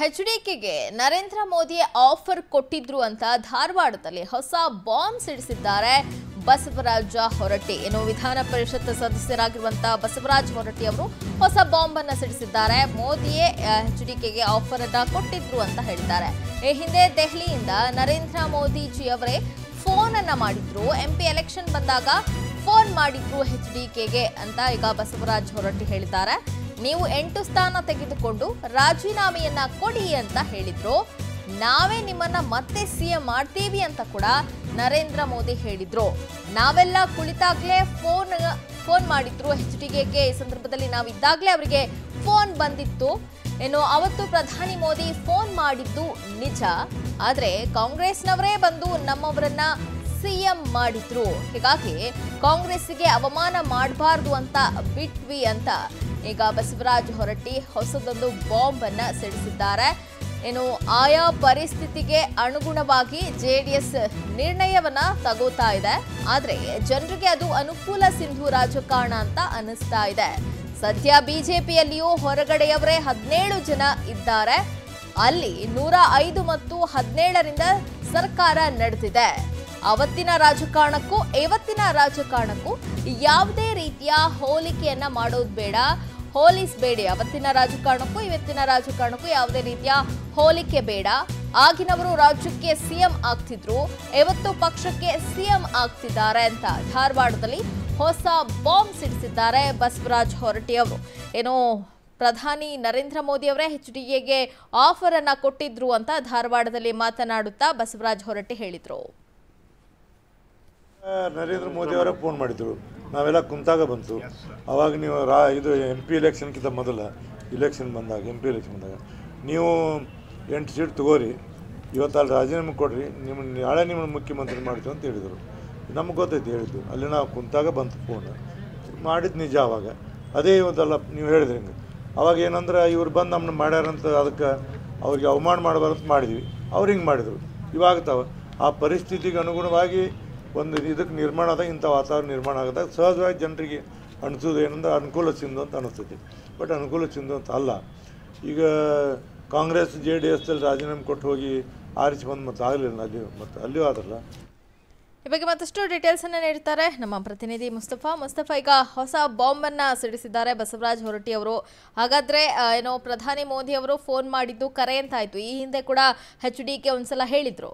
ಎಚ್ಡಿಕೆಗೆ Narendra Modi offer ಕೊಟ್ಟಿದ್ರು ಅಂತ ಧಾರವಾಡದಲ್ಲಿ ಹೊಸ ಬಾಂಬ್ ಸಿಡಿಸಿದ್ದಾರೆ ಬಸವರಾಜ ಹೊರಟ್ಟಿ ಏನು ವಿಧಾನ ಪರಿಷತ್ ಸದಸ್ಯರಾಗಿರುವಂತಹ ಬಸವರಾಜ ಹೊರಟ್ಟಿ ಅವರು ಹೊಸ ಬಾಂಬ್ ಅನ್ನ ಸಿಡಿಸಿದ್ದಾರೆ ಮೋದಿಯೇ ಎಚ್ಡಿಕೆಗೆ ಆಫರ್ ಅನ್ನ ಕೊಟ್ಟಿದ್ರು ಅಂತ ಹೇಳಿದ್ದಾರೆ ಈ ಹಿಂದೆ ದೆಹಲಿಯಿಂದ ನರೇಂದ್ರ ಮೋದಿಜಿ ಅವರೇ ಫೋನ್ ಅನ್ನ ಮಾಡಿದ್ರು ಎಂಪಿ ಎಲೆಕ್ಷನ್ ಬಂದಾಗ ಫೋನ್ ಮಾಡಿದ್ರು ಎಚ್ ಡಿ ಕೆಗೆ ಅಂತ ಈಗ ಬಸವರಾಜ್ ಹೊರಟ್ಟಿ ಹೇಳಿದ್ದಾರೆ ನೀವು ಎಂಟು ಸ್ಥಾನ ತೆಗೆದುಕೊಂಡು ರಾಜೀನಾಮೆಯನ್ನ ಕೊಡಿ ಅಂತ ಹೇಳಿದ್ರು ನಾವೇ ನಿಮ್ಮನ್ನ ಮತ್ತೆ ಸಿಎಂ ಮಾಡ್ತೀವಿ ಅಂತ ಕೂಡ ನರೇಂದ್ರ ಮೋದಿ ಹೇಳಿದ್ರು ನಾವೆಲ್ಲ ಕುಳಿತಾಗ್ಲೇ ಫೋನ್ ಫೋನ್ ಮಾಡಿದ್ರು ಎಚ್ ಡಿ ಗೆ ಈ ಸಂದರ್ಭದಲ್ಲಿ ನಾವಿದ್ದಾಗಲೇ ಅವರಿಗೆ ಫೋನ್ ಬಂದಿತ್ತು ಏನು ಅವತ್ತು ಪ್ರಧಾನಿ ಮೋದಿ ಫೋನ್ ಮಾಡಿದ್ದು ನಿಜ ಆದ್ರೆ ಕಾಂಗ್ರೆಸ್ನವರೇ ಬಂದು ನಮ್ಮವರನ್ನ ಸಿಎಂ ಮಾಡಿದ್ರು ಹೀಗಾಗಿ ಕಾಂಗ್ರೆಸ್ಸಿಗೆ ಅವಮಾನ ಮಾಡಬಾರ್ದು ಅಂತ ಬಿಟ್ವಿ ಅಂತ ಈಗ ಬಸವರಾಜ್ ಹೊರಟ್ಟಿ ಹೊಸದೊಂದು ಬಾಂಬ್ ಅನ್ನ ಸಿಡಿಸಿದ್ದಾರೆ ಏನು ಆಯಾ ಪರಿಸ್ಥಿತಿಗೆ ಅನುಗುಣವಾಗಿ ಜೆಡಿಎಸ್ ನಿರ್ಣಯವನ್ನ ತಗೋತಾ ಇದೆ ಆದ್ರೆ ಜನರಿಗೆ ಅದು ಅನುಕೂಲ ಸಿಂಧು ರಾಜಕಾರಣ ಅಂತ ಅನಿಸ್ತಾ ಇದೆ ಸದ್ಯ ಬಿಜೆಪಿಯಲ್ಲಿಯೂ ಹೊರಗಡೆಯವರೇ ಹದಿನೇಳು ಜನ ಇದ್ದಾರೆ ಅಲ್ಲಿ ನೂರ ಐದು ಮತ್ತು ಹದಿನೇಳರಿಂದ ಸರ್ಕಾರ ನಡೆದಿದೆ ಅವತ್ತಿನ ರಾಜಕಾರಣಕ್ಕೂ ಇವತ್ತಿನ ರಾಜಕಾರಣಕ್ಕೂ ಯಾವುದೇ ರೀತಿಯ ಹೋಲಿಕೆಯನ್ನ ಮಾಡೋದು ಬೇಡ ಹೋಲಿಸಬೇಡಿ ಅವತ್ತಿನ ರಾಜಕಾರಣಕ್ಕೂ ಇವತ್ತಿನ ರಾಜಕಾರಣಕ್ಕೂ ಯಾವುದೇ ರೀತಿಯ ಹೋಲಿಕೆ ಬೇಡ ಆಗಿನವರು ರಾಜ್ಯಕ್ಕೆ ಸಿಎಂ ಆಗ್ತಿದ್ರು ಇವತ್ತು ಪಕ್ಷಕ್ಕೆ ಸಿಎಂ ಆಗ್ತಿದ್ದಾರೆ ಅಂತ ಧಾರವಾಡದಲ್ಲಿ ಹೊಸ ಬಾಂಬ್ ಸಿಡಿಸಿದ್ದಾರೆ ಬಸವರಾಜ್ ಹೊರಟ್ಟಿ ಅವರು ಏನೋ ಪ್ರಧಾನಿ ನರೇಂದ್ರ ಮೋದಿ ಅವರೇ ಎಚ್ ಡಿ ಎಗೆ ಆಫರ್ ಅನ್ನ ಕೊಟ್ಟಿದ್ರು ಅಂತ ಧಾರವಾಡದಲ್ಲಿ ಮಾತನಾಡುತ್ತಾ ಬಸವರಾಜ್ ಹೊರಟ್ಟಿ ಹೇಳಿದ್ರು ನರೇಂದ್ರ ಮೋದಿ ಅವರೇ ಫೋನ್ ಮಾಡಿದ್ರು ನಾವೆಲ್ಲ ಕುಂತಾಗ ಬಂತು ಅವಾಗ ನೀವು ರಾ ಇದು ಎಂ ಪಿ ಎಲೆಕ್ಷನ್ಗಿಂತ ಮೊದಲ ಇಲೆಕ್ಷನ್ ಬಂದಾಗ ಎಂ ಪಿ ಎಲೆಕ್ಷನ್ ಬಂದಾಗ ನೀವು ಎಂಟು ಸೀಟ್ ತಗೋರಿ ಇವತ್ತು ಅಲ್ಲಿ ರಾಜೀನಾಮೆ ಕೊಡ್ರಿ ನಿಮ್ಮ ನಾಳೆ ನಿಮ್ಮನ್ನು ಮುಖ್ಯಮಂತ್ರಿ ಮಾಡ್ತೀವಿ ಅಂತ ಹೇಳಿದರು ನಮ್ಗೆ ಗೊತ್ತೈತಿ ಹೇಳಿದ್ದು ಅಲ್ಲಿ ನಾವು ಕುಂತಾಗ ಬಂತು ಫೋನ್ ಮಾಡಿದ್ದು ನಿಜ ಅವಾಗ ಅದೇ ಇವತ್ತಲ್ಲ ನೀವು ಹೇಳಿದ್ರಿ ಹಿಂಗೆ ಅವಾಗ ಏನಂದ್ರೆ ಇವ್ರು ಬಂದು ನಮ್ಮನ್ನ ಮಾಡ್ಯಾರಂತ ಅದಕ್ಕೆ ಅವ್ರಿಗೆ ಅವಮಾನ ಮಾಡಬಾರ್ದು ಮಾಡಿದ್ವಿ ಅವ್ರು ಹಿಂಗೆ ಮಾಡಿದರು ಇವಾಗ್ತಾವ ಆ ಪರಿಸ್ಥಿತಿಗೆ ಅನುಗುಣವಾಗಿ ಒಂದು ಇದಕ್ಕೆ ನಿರ್ಮಾಣ ಆದಾಗ ಇಂಥ ವಾತಾವರಣ ನಿರ್ಮಾಣ ಆದಾಗ ಸಹಜವಾಗಿ ಜನರಿಗೆ ಅನಿಸೋದು ಏನಂದ್ರೆ ಅನುಕೂಲ ಸಿಂಧು ಅಂತ ಅನಿಸ್ತೈತಿ ಬಟ್ ಅನುಕೂಲ ಸಿಂಧು ಅಂತ ಅಲ್ಲ ಈಗ ಕಾಂಗ್ರೆಸ್ ಜೆ ಡಿ ಎಸ್ದಲ್ಲಿ ರಾಜೀನಾಮೆ ಕೊಟ್ಟು ಹೋಗಿ ಆರಿಸಿ ಬಂದು ಮತ್ತೆ ಆಗಲಿಲ್ಲ ಅಲ್ಲಿ ಮತ್ತು ಅಲ್ಲಿಯೂ ಆದ್ರಲ್ಲ ಈ ಬಗ್ಗೆ ಮತ್ತಷ್ಟು ಡೀಟೇಲ್ಸ್ ಅನ್ನ ನೀಡ್ತಾರೆ ನಮ್ಮ ಪ್ರತಿನಿಧಿ ಮುಸ್ತಫಾ ಮುಸ್ತಫಾ ಈಗ ಹೊಸ ಬಾಂಬ್ ಅನ್ನ ಸಿಡಿಸಿದ್ದಾರೆ ಬಸವರಾಜ್ ಹೊರಟ್ಟಿ ಅವರು ಹಾಗಾದ್ರೆ ಆ, ಏನೋ ಪ್ರಧಾನಿ ಮೋದಿ ಅವರು ಫೋನ್ ಮಾಡಿದ್ದು ಕರೆ ಅಂತ ಆಯ್ತು ಈ ಹಿಂದೆ ಕೂಡ ಎಚ್ ಡಿ ಕೆ ಒಂದ್ಸಲ ಹೇಳಿದ್ರು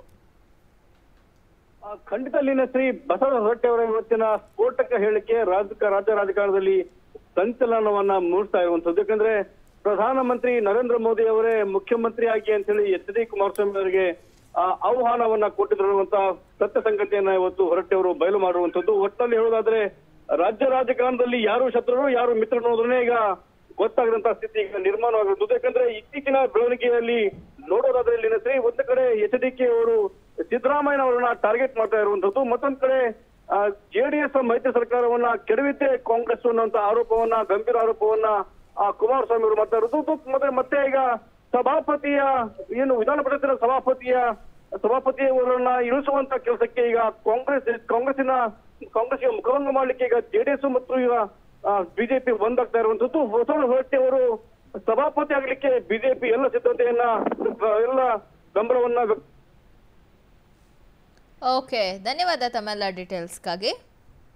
ಆ, ಖಂಡಿತ ಲೀನಶ್ರೀ ಬಸವರಾಜ ಹೊರಟ್ಟಿ ಅವರ ಇವತ್ತಿನ ಸ್ಫೋಟಕ ಹೇಳಿಕೆ ರಾಜಕ ರಾಜ್ಯ ರಾಜಕಾರಣದಲ್ಲಿ ಸಂಚಲನವನ್ನ ಮೂಡಿಸ್ತಾ ಇರುವಂತದ್ದು ಯಾಕಂದ್ರೆ ಪ್ರಧಾನಮಂತ್ರಿ ನರೇಂದ್ರ ಮೋದಿ ಅವರೇ ಮುಖ್ಯಮಂತ್ರಿ ಆಗಿ ಅಂತ ಹೇಳಿ ಎಚ್ ಡಿ ಕುಮಾರಸ್ವಾಮಿ ಅವರಿಗೆ ಆ, ಆಹ್ವಾನವನ್ನ ಕೊಟ್ಟಿರುವಂತ ಸತ್ಯ ಸಂಗತಿಯನ್ನ ಇವತ್ತು ಹೊರಟ್ಟಿ ಅವರು ಬಯಲು ಮಾಡಿರುವಂತದ್ದು ಒಟ್ಟಲ್ಲಿ ಹೇಳೋದಾದ್ರೆ ರಾಜ್ಯ ರಾಜಕಾರಣದಲ್ಲಿ ಯಾರು ಶತ್ರುಗಳು ಯಾರು ಮಿತ್ರರು ಅನ್ನೋದನ್ನೇ ಈಗ ಗೊತ್ತಾಗದಂತ ಸ್ಥಿತಿ ಈಗ ನಿರ್ಮಾಣವಾಗಿರುತ್ತದೆ ಯಾಕಂದ್ರೆ ಇತ್ತೀಚಿನ ಬೆಳವಣಿಗೆಯಲ್ಲಿ ನೋಡೋದಾದ್ರೆ ಇಲ್ಲಿನ ಶ್ರೀ ಒಂದು ಕಡೆ ಎಚ್ ಡಿ ಕೆ ಅವರು ಸಿದ್ದರಾಮಯ್ಯ ಅವರನ್ನ ಟಾರ್ಗೆಟ್ ಮಾಡ್ತಾ ಇರುವಂತದ್ದು ಮತ್ತೊಂದ್ ಕಡೆ ಜೆಡಿಎಸ್ ಮೈತ್ರಿ ಸರ್ಕಾರವನ್ನ ಕೆಡವಿದ್ದೇ ಕಾಂಗ್ರೆಸ್ ಅನ್ನುವಂತ ಆರೋಪವನ್ನ ಗಂಭೀರ ಆರೋಪವನ್ನ ಆ, ಕುಮಾರಸ್ವಾಮಿ ಅವರು ಮಾಡ್ತಾ ಇರೋದು ಮತ್ತೆ ಮತ್ತೆ ಈಗ ಸಭಾಪತಿಯ ಏನು ವಿಧಾನ ಪರಿಷತ್ತಿನ ಸಭಾಪತಿಯ ಸಭಾಪತಿಯವರನ್ನ ಇಳಿಸುವಂತ ಕೆಲಸಕ್ಕೆ ಈಗ ಕಾಂಗ್ರೆಸ್ ಕಾಂಗ್ರೆಸ್ಸಿನ ಕಾಂಗ್ರೆಸ್ಗೆ ಮುಖಭಂಗ ಮಾಡ್ಲಿಕ್ಕೆ ಈಗ ಜೆಡಿಎಸ್ ಮತ್ತು ಈಗ ಬಿಜೆಪಿ ಒಂದಾಗ್ತಾ ಇರುವಂತದ್ದು ಬಸವರಾಜ ಹೊರಟ್ಟಿ ಅವರು ಸಭಾಪತಿ ಆಗ್ಲಿಕ್ಕೆ ಬಿಜೆಪಿ ಎಲ್ಲ ಸಿದ್ಧತೆಯನ್ನ ಆ, ಎಲ್ಲ ಬೆಂಬಲವನ್ನ ವ್ಯಕ್ತ ಓಕೆ ಧನ್ಯವಾದ ತಮ್ಮೆಲ್ಲ ಡೀಟೇಲ್ಸ್ಗಾಗಿ